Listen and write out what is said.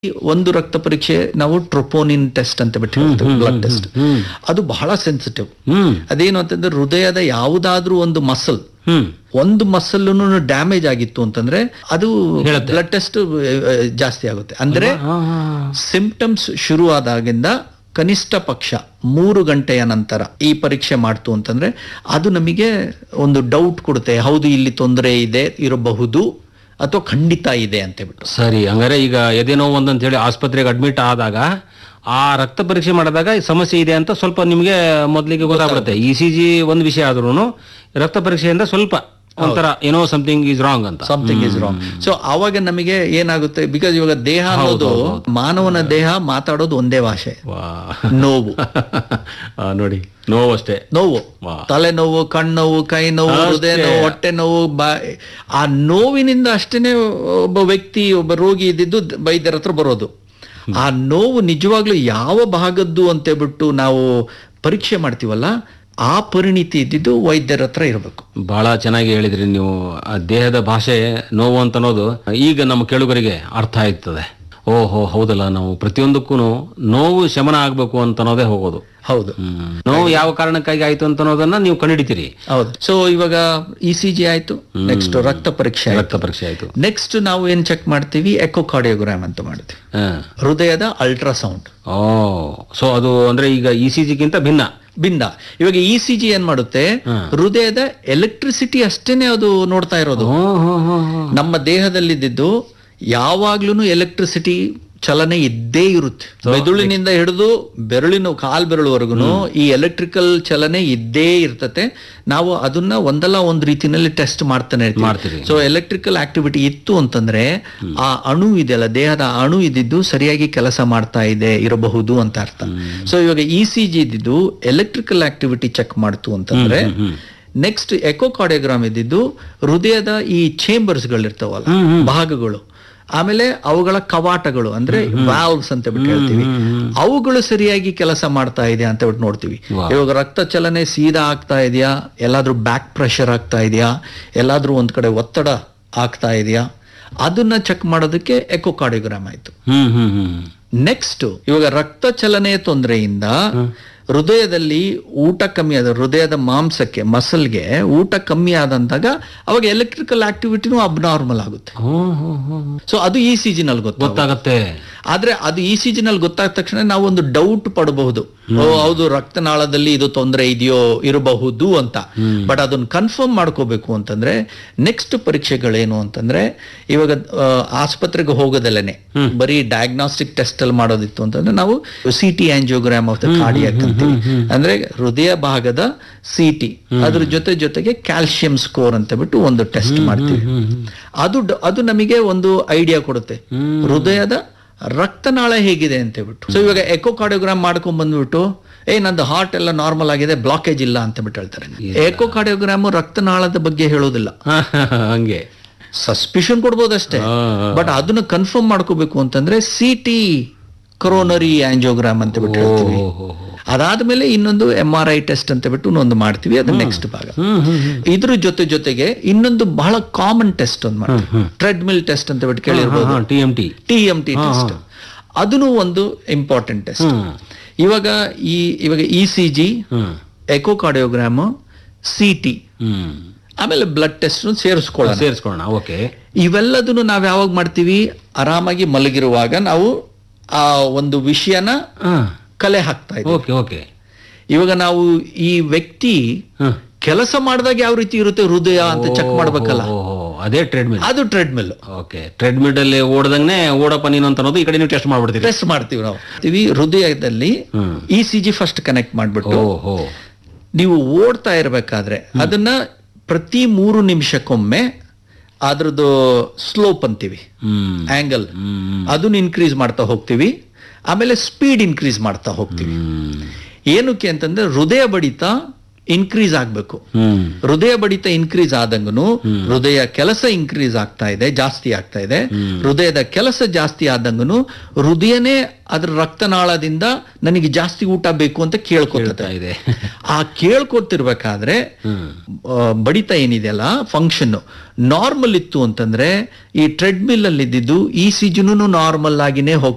ಒಂದು ರಕ್ತ ಪರೀಕ್ಷೆ ನಾವು ಟ್ರೊಪೋನಿನ್ ಟೆಸ್ಟ್ ಅಂತ ಬಿಟ್ಟು ಬ್ಲಡ್ ಟೆಸ್ಟ್ ಅದು ಬಹಳ ಸೆನ್ಸಿಟಿವ್ ಹ್ಮ್ ಅದೇನು ಅಂತಂದ್ರೆ ಹೃದಯದ ಯಾವುದಾದ್ರೂ ಒಂದು ಮಸಲ್ ಹ್ಮ್ ಒಂದು ಮಸಲ್ ಡ್ಯಾಮೇಜ್ ಆಗಿತ್ತು ಅಂತಂದ್ರೆ ಅದು ಬ್ಲಡ್ ಟೆಸ್ಟ್ ಜಾಸ್ತಿ ಆಗುತ್ತೆ ಅಂದ್ರೆ ಹಾ, ಹಾ, ಸಿಂಪ್ಟಮ್ಸ್ ಶುರು ಆದಾಗಿಂದ ಕನಿಷ್ಠ ಪಕ್ಷ ಮೂರು ಗಂಟೆಯ ನಂತರ ಈ ಪರೀಕ್ಷೆ ಮಾಡ್ತು ಅಂತಂದ್ರೆ ಅದು ನಮಗೆ ಒಂದು ಡೌಟ್ ಕೊಡುತ್ತೆ ಹೌದು ಇಲ್ಲಿ ತೊಂದರೆ ಇದೆ ಇರಬಹುದು ಅಥವಾ ಖಂಡಿತ ಇದೆ ಅಂತ ಹೇಳ್ಬಿಟ್ಟು ಸರಿ ಹಂಗಾರೆ ಈಗ ಎದೆ ನೋವು ಅಂತ ಹೇಳಿ ಆಸ್ಪತ್ರೆಗೆ ಅಡ್ಮಿಟ್ ಆದಾಗ ಆ ರಕ್ತ ಪರೀಕ್ಷೆ ಮಾಡಿದಾಗ ಈ ಸಮಸ್ಯೆ ಇದೆ ಅಂತ ಸ್ವಲ್ಪ ನಿಮಗೆ ಮೊದಲಿಗೆ ಗೊತ್ತಾಗ್ಬಿಡುತ್ತೆ ಇ ಸಿ ಜಿ ಒಂದು ವಿಷಯ ಆದ್ರೂ ರಕ್ತ ಪರೀಕ್ಷೆಯಿಂದ ಸ್ವಲ್ಪ ಒಂಥರ ಏನೋ ಸಮಥಿಂಗ್ ಈಸ್ ರಾಂಗ್ ಅಂತ ಸಮಥಿಂಗ್ ಇಸ್ ರಾಂಗ್ ಸೊ ಆವಾಗ ನಮಗೆ ಏನಾಗುತ್ತೆ ಬಿಕಾಸ್ ಇವಾಗ ದೇಹ ಅನ್ನೋದು ಮಾನವನ ದೇಹ ಮಾತಾಡೋದು ಒಂದೇ ಭಾಷೆ ವಾ. ನೋವು ಆ, ನೋಡಿ ನೋವು ಅಷ್ಟೇ ನೋವು ವಾ. ತಲೆನೋವು ಕಣ್ಣೋವು ಕೈ ನೋವು ಹೃದಯ ನೋವು ಹೊಟ್ಟೆ ನೋವು ಬಾ ಆ ನೋವಿನಿಂದ ಅಷ್ಟೇನೆ ಒಬ್ಬ ವ್ಯಕ್ತಿ ಒಬ್ಬ ರೋಗಿ ಇದ್ದಿದ್ದು ವೈದ್ಯರ ಹತ್ರ ಬರೋದು ಆ ನೋವು ನಿಜವಾಗ್ಲೂ ಯಾವ ಭಾಗದ್ದು ಅಂತ ಹೇಳ್ಬಿಟ್ಟು ನಾವು ಪರೀಕ್ಷೆ ಮಾಡ್ತೀವಲ್ಲ ಆ ಪರಿಣಿತಿ ಇದ್ದಿದ್ದು ವೈದ್ಯರ ಹತ್ರ ಇರಬೇಕು ಬಹಳ ಚೆನ್ನಾಗಿ ಹೇಳಿದ್ರಿ ನೀವು ಆ ದೇಹದ ಭಾಷೆ ನೋವು ಅಂತ ಅನ್ನೋದು ಈಗ ನಮ್ಮ ಕೇಳುಗರಿಗೆ ಅರ್ಥ ಆಯ್ತದೆ ಓಹೋ ಹೌದಲ್ಲ ನಾವು ಪ್ರತಿಯೊಂದಕ್ಕೂ ನೋವು ಶಮನ ಆಗ್ಬೇಕು ಅಂತ ಅನ್ನೋದೇ ಹೋಗೋದು ಹೌದು ಹ್ಮ್. ನೋವು ಯಾವ ಕಾರಣಕ್ಕಾಗಿ ಆಯ್ತು ಅಂತ ಅನ್ನೋದನ್ನ ನೀವು ಕಂಡುಹಿಡಿತೀರಿ ಹೌದು ಸೊ ಇವಾಗ ಇ ಸಿ ಜಿ ಆಯ್ತು ನೆಕ್ಸ್ಟ್ ರಕ್ತ ಪರೀಕ್ಷೆ ಆಯ್ತು ರಕ್ತ ಪರೀಕ್ಷೆ ಆಯ್ತು ನೆಕ್ಸ್ಟ್ ನಾವು ಏನ್ ಚೆಕ್ ಮಾಡ್ತೀವಿ ಎಕೋಕಾರ್ಡಿಯೋಗ್ರಾಮ್ ಅಂತ ಮಾಡ್ತೀವಿ ಹ. ಹೃದಯದ ಅಲ್ಟ್ರಾಸೌಂಡ್ ಓ ಸೊ ಅದು ಅಂದ್ರೆ ಈಗ ಇ ಸಿ ಜಿಗಿಂತ ಭಿನ್ನ ಭಿನ್ನ ಇವಾಗ ಇ ಸಿ ಜಿ ಏನ್ ಮಾಡುತ್ತೆ ಹೃದಯದ ಎಲೆಕ್ಟ್ರಿಸಿಟಿ ಅಷ್ಟೇನೆ ಅದು ನೋಡ್ತಾ ಇರೋದು ಹ್ಮ್, ಹ್ಮ್, ಹ್ಮ್, ಹ್ಮ್. ನಮ್ಮ ದೇಹದಲ್ಲಿದ್ದು ಯಾವಾಗ್ಲೂ ಎಲೆಕ್ಟ್ರಿಸಿಟಿ ಚಲನೆ ಇದ್ದೇ ಇರುತ್ತೆ ಮೆದುಳಿನಿಂದ ಹಿಡಿದು ಬೆರಳಿನ ಕಾಲ್ ಬೆರಳುವರೆಗೂ ಈ ಎಲೆಕ್ಟ್ರಿಕಲ್ ಚಲನೆ ಇದ್ದೇ ಇರ್ತತೆ ನಾವು ಅದನ್ನ ಒಂದಲ್ಲ ಒಂದ್ ರೀತಿನಲ್ಲಿ ಟೆಸ್ಟ್ ಮಾಡ್ತಾನೆ ಮಾಡ್ತೀರಿ. ಸೊ ಎಲೆಕ್ಟ್ರಿಕಲ್ ಆಕ್ಟಿವಿಟಿ ಇತ್ತು ಅಂತಂದ್ರೆ ಆ ಅಣು ಇದೆಯಲ್ಲ ದೇಹದ ಅಣು ಇದ್ದಿದ್ದು ಸರಿಯಾಗಿ ಕೆಲಸ ಮಾಡ್ತಾ ಇದೆ ಇರಬಹುದು ಅಂತ ಅರ್ಥ ಸೊ ಇವಾಗ ಇ ಸಿ ಜಿ ಇದ್ದಿದ್ದು ಎಲೆಕ್ಟ್ರಿಕಲ್ ಆಕ್ಟಿವಿಟಿ ಚೆಕ್ ಮಾಡ್ತು ಅಂತಂದ್ರೆ ನೆಕ್ಸ್ಟ್ ಎಕೋಕಾರ್ಡಿಯೋಗ್ರಾಮ್ ಇದ್ದಿದ್ದು ಹೃದಯದ ಈ ಚೇಂಬರ್ಸ್ ಗಳಿರ್ತಾವಲ್ಲ ಭಾಗಗಳು ಆಮೇಲೆ ಅವುಗಳ ಕವಾಟಗಳು ಅಂದ್ರೆ ವಾಲ್ವ್ಸ್ ಅಂತ ಬಿಟ್ಟು ಹೇಳ್ತೀವಿ ಅವುಗಳು ಸರಿಯಾಗಿ ಕೆಲಸ ಮಾಡ್ತಾ ಇದೆ ಅಂತ ಬಿಟ್ಟು ನೋಡ್ತೀವಿ ಇವಾಗ ರಕ್ತ ಚಲನೆ ಸೀದಾ ಆಗ್ತಾ ಇದೆಯಾ ಎಲ್ಲಾದ್ರೂ ಬ್ಯಾಕ್ ಪ್ರೆಷರ್ ಆಗ್ತಾ ಇದೆಯಾ ಎಲ್ಲಾದ್ರೂ ಒಂದ್ ಕಡೆ ಒತ್ತಡ ಆಗ್ತಾ ಇದೆಯಾ ಅದನ್ನ ಚೆಕ್ ಮಾಡೋದಕ್ಕೆ ಎಕೋಕಾರ್ಡಿಯೋಗ್ರಾಮ್ ಆಯ್ತು ಹ್ಮ್ ಹ್ಮ್ ಹ್ಮ್ ನೆಕ್ಸ್ಟ್ ಇವಾಗ ರಕ್ತ ಚಲನೆಯ ತೊಂದರೆಯಿಂದ ಹೃದಯದಲ್ಲಿ ಊಟ ಕಮ್ಮಿ ಆದ ಹೃದಯದ ಮಾಂಸಕ್ಕೆ ಮಸಲ್ಗೆ ಊಟ ಕಮ್ಮಿ ಆದಂತಾಗ ಅವಾಗ ಎಲೆಕ್ಟ್ರಿಕಲ್ ಆಕ್ಟಿವಿಟಿನೂ ಅಬ್ನಾರ್ಮಲ್ ಆಗುತ್ತೆ ಹ್ಮ್ ಹ್ಮ್ ಹ್ಮ್ ಸೊ ಅದು ಇ ಸಿ ಜಿ ನಲ್ಲಿ ಗೊತ್ತಾಗುತ್ತೆ ಗೊತ್ತಾಗತ್ತೆ ಆದ್ರೆ ಅದು ಇ ಸಿ ಜಿ ನಲ್ಲಿ ಗೊತ್ತಾದ ತಕ್ಷಣ ನಾವು ಒಂದು ಡೌಟ್ ಪಡಬಹುದು ಓ ಹೌದು ರಕ್ತನಾಳದಲ್ಲಿ ಇದು ತೊಂದರೆ ಇದೆಯೋ ಇರಬಹುದು ಅಂತ ಬಟ್ ಅದನ್ನ ಕನ್ಫರ್ಮ್ ಮಾಡ್ಕೋಬೇಕು ಅಂತಂದ್ರೆ ನೆಕ್ಸ್ಟ್ ಪರೀಕ್ಷೆಗಳೇನು ಅಂತಂದ್ರೆ ಇವಾಗ ಆ, ಆಸ್ಪತ್ರೆಗೆ ಹೋಗೋದಲ್ಲೇನೆ ಬರೀ ಡಯಾಗ್ನಾಸ್ಟಿಕ್ ಟೆಸ್ಟ್ ಅಲ್ಲಿ ಮಾಡೋದಿತ್ತು ಅಂತಂದ್ರೆ ನಾವು C T angiogram of the cardiac ಅಂತೀವಿ ಅಂದ್ರೆ ಹೃದಯ ಭಾಗದ ಸಿ ಟಿ ಅದ್ರ ಜೊತೆ ಜೊತೆಗೆ ಕ್ಯಾಲ್ಸಿಯಂ ಸ್ಕೋರ್ ಅಂತ ಬಿಟ್ಟು ಒಂದು ಟೆಸ್ಟ್ ಮಾಡ್ತೀವಿ ಅದು ಡ- ಅದು ನಮಗೆ ಒಂದು ಐಡಿಯಾ ಕೊಡುತ್ತೆ ಹೃದಯದ ರಕ್ತನಾಳ ಹೇಗಿದೆ ಅಂತ ಹೇಳ್ಬಿಟ್ಟು ಸೊ ಇವಾಗ ಎಕೋಕಾರ್ಡಿಯೋಗ್ರಾಮ್ ಮಾಡ್ಕೊಂಡ್ ಬಂದ್ಬಿಟ್ಟು ಏ ನಂದು ಹಾರ್ಟ್ ಎಲ್ಲ ನಾರ್ಮಲ್ ಆಗಿದೆ ಬ್ಲಾಕೇಜ್ ಇಲ್ಲ ಅಂತ ಬಿಟ್ಟು ಹೇಳ್ತಾರೆ ಎಕೋಕಾರ್ಡಿಯೋಗ್ರಾಮ್ ರಕ್ತನಾಳದ ಬಗ್ಗೆ ಹೇಳೋದಿಲ್ಲ ಹಂಗೆ ಸಸ್ಪಿಷನ್ ಕೊಡ್ಬೋದಷ್ಟೇ ಹಾ, ಹಾ. ಬಟ್ ಅದನ್ನ ಕನ್ಫರ್ಮ್ ಮಾಡ್ಕೋಬೇಕು ಅಂತಂದ್ರೆ ಸಿ ಟಿ ಕೊರೋನರಿ ಆಂಜಿಯೋಗ್ರಾಮ್ ಅಂತ ಬಿಟ್ಟು ಹೇಳ್ತೀವಿ ಓಹೋ ಅದಾದ್ಮೇಲೆ ಇನ್ನೊಂದು ಎಂ ಆರ್ ಐ ಟೆಸ್ಟ್ ಅಂತ ಬಿಟ್ಟು ಒಂದು ಮಾಡ್ತೀವಿ ಅದು ನೆಕ್ಸ್ಟ್ ಭಾಗ ಹ್ಮ್ ಹ್ಮ್ ಇದ್ರ ಜೊತೆ ಜೊತೆಗೆ ಇನ್ನೊಂದು ಬಹಳ ಕಾಮನ್ ಟೆಸ್ಟ್ ಒಂದು ಮಾಡ್ತೀವಿ ಟ್ರೆಡ್ಮಿಲ್ ಟೆಸ್ಟ್ ಅಂತ ಬಿಟ್ಟು ಕೇಳಿರ್ಬೋದು T M T T M T test ಅದನ್ನು ಒಂದು ಇಂಪಾರ್ಟೆಂಟ್ ಟೆಸ್ಟ್ ಇವಾಗ ಈ ಇವಾಗ E C G hmm echocardiogram C T hmm ಆಮೇಲೆ ಬ್ಲಡ್ ಟೆಸ್ಟ್ ಸೇರಿಸ್ಕೊಳ್ಳೋಣ ಸೇರಿಸ್ಕೊಳ್ಳೋಣ ಓಕೆ ಇವೆಲ್ಲದನ್ನು ನಾವು ಯಾವಾಗ ಮಾಡ್ತೀವಿ ಆರಾಮಾಗಿ ಮಲಗಿರುವಾಗ ನಾವು ಆ ಒಂದು ವಿಷಯನ ಕಲೆ ಹಾಕ್ತಾ ಇದ್ದೀವಿ ಓಕೆ ಓಕೆ ಇವಾಗ ನಾವು ಈ ವ್ಯಕ್ತಿ ಹ್ಮ್ ಕೆಲಸ ಮಾಡಿದಾಗ ಯಾವ ರೀತಿ ಇರುತ್ತೆ ಹೃದಯ ಅಂತ ಚೆಕ್ ಮಾಡ್ಬೇಕಲ್ಲ ಓಹೋ ಅದೇ ಟ್ರೆಡ್ಮಿಲ್ ಅದು ಟ್ರೆಡ್ಮಿಲ್ ಓಕೆ ಟ್ರೆಡ್ಮಿಲ್ ಅಲ್ಲಿ ಓಡ್ದಂಗೆ ಓಡಪ್ಪ ನೀನು ಅಂತ ಅನ್ನೋದು ಈ ಕಡೆ ನೀವು ಟೆಸ್ಟ್ ಮಾಡ್ಬಿಡ್ತೀರಿ ಟೆಸ್ಟ್ ಮಾಡ್ತೀವಿ ನಾವು ಇವಿ ಹೃದಯದಲ್ಲಿ hmm. E C G first connect ಮಾಡ್ಬಿಟ್ಟು ಓಹೋ ನೀವು ಓಡ್ತಾ ಇರಬೇಕಾದ್ರೆ ಅದನ್ನ ಪ್ರತಿ ಮೂರು ನಿಮಿಷಕ್ಕೊಮ್ಮೆ ಅದ್ರದ್ದು ಸ್ಲೋಪ್ ಅಂತೀವಿ ಹ್ಮ್ ಆಂಗಲ್ ಹ್ಮ್ ಅದನ್ನ ಇನ್ಕ್ರೀಸ್ ಮಾಡ್ತಾ ಹೋಗ್ತೀವಿ ಆಮೇಲೆ ಸ್ಪೀಡ್ ಇನ್ಕ್ರೀಸ್ ಮಾಡ್ತಾ ಹೋಗ್ತೀವಿ ಹ್ಮ್ ಏನಕ್ಕೆ ಅಂತಂದ್ರೆ ಹೃದಯ ಬಡಿತ ಇನ್ಕ್ರೀಸ್ ಆಗ್ಬೇಕು ಹ್ಮ್ ಹೃದಯ ಬಡಿತ ಇನ್ಕ್ರೀಸ್ ಆದಂಗನು ಹೃದಯ ಕೆಲಸ ಇನ್ಕ್ರೀಸ್ ಆಗ್ತಾ ಇದೆ ಜಾಸ್ತಿ ಆಗ್ತಾ ಇದೆ ಹೃದಯದ ಕೆಲಸ ಜಾಸ್ತಿ ಆದಂಗನು ಹೃದಯನೇ ಅದ್ರ ರಕ್ತನಾಳದಿಂದ ನನಗೆ ಜಾಸ್ತಿ ಊಟ ಬೇಕು ಅಂತ ಕೇಳ್ಕೊತದೆ ಇದೆ ಆ ಕೇಳ್ಕೊತಿರ್ಬೇಕಾದ್ರೆ ಆ, ಬಡಿತ ಏನಿದೆಯಲ್ಲ ಫಂಕ್ಷನ್ ನಾರ್ಮಲ್ ಇತ್ತು ಅಂತಂದ್ರೆ ಈ ಟ್ರೆಡ್ಮಿಲ್ ಅಲ್ಲಿ ಇದ್ದಿದ್ದು ಈ ಸಿಜನು ನಾರ್ಮಲ್ ಆಗಿನೇ ಹೋಗ್ತಾ